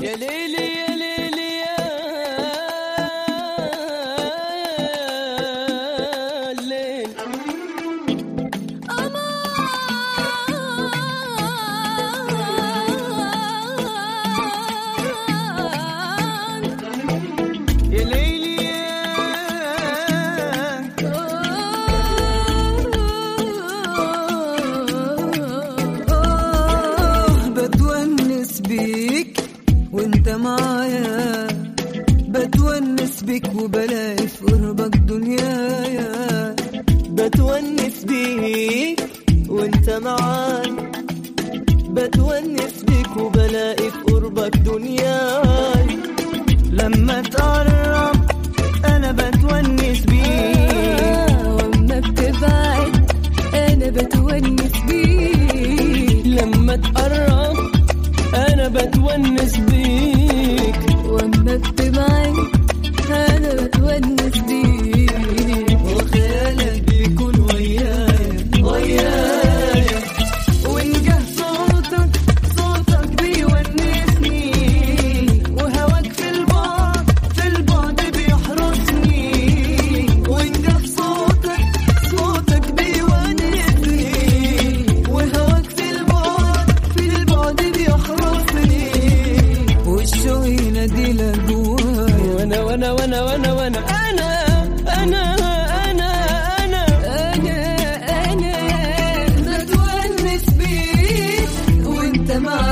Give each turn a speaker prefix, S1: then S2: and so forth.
S1: يا ليلي يا ليلي يا الليل يا ليلي يا
S2: آه بتونس بيك وانت معايا بتونس بيك وبلاقي في قربك دنيايا
S1: بتونس بيك وانت معاي بتونس بيك وبلاقي في قربك دنياي
S2: لما تقرب انا بتونس بيك
S3: وما بتبعد انا بتونس بيك
S1: لما تقرب انا بتونس بيك
S3: وما بتبعد انا بتونس بيك
S2: وخيالك بيكون ويايا ويايا ونجه صوتك صوتك بيونسني وهواك في البعد في البعد بيحرسني ونجه صوتك صوتك بيونسني وهواك في البعد في البعد بيحرسني والشوق ينادي لك جوايا
S1: وانا وانا وانا وانا وانا انا انا انا انا
S2: انا انا بتونس بيك وانت معايا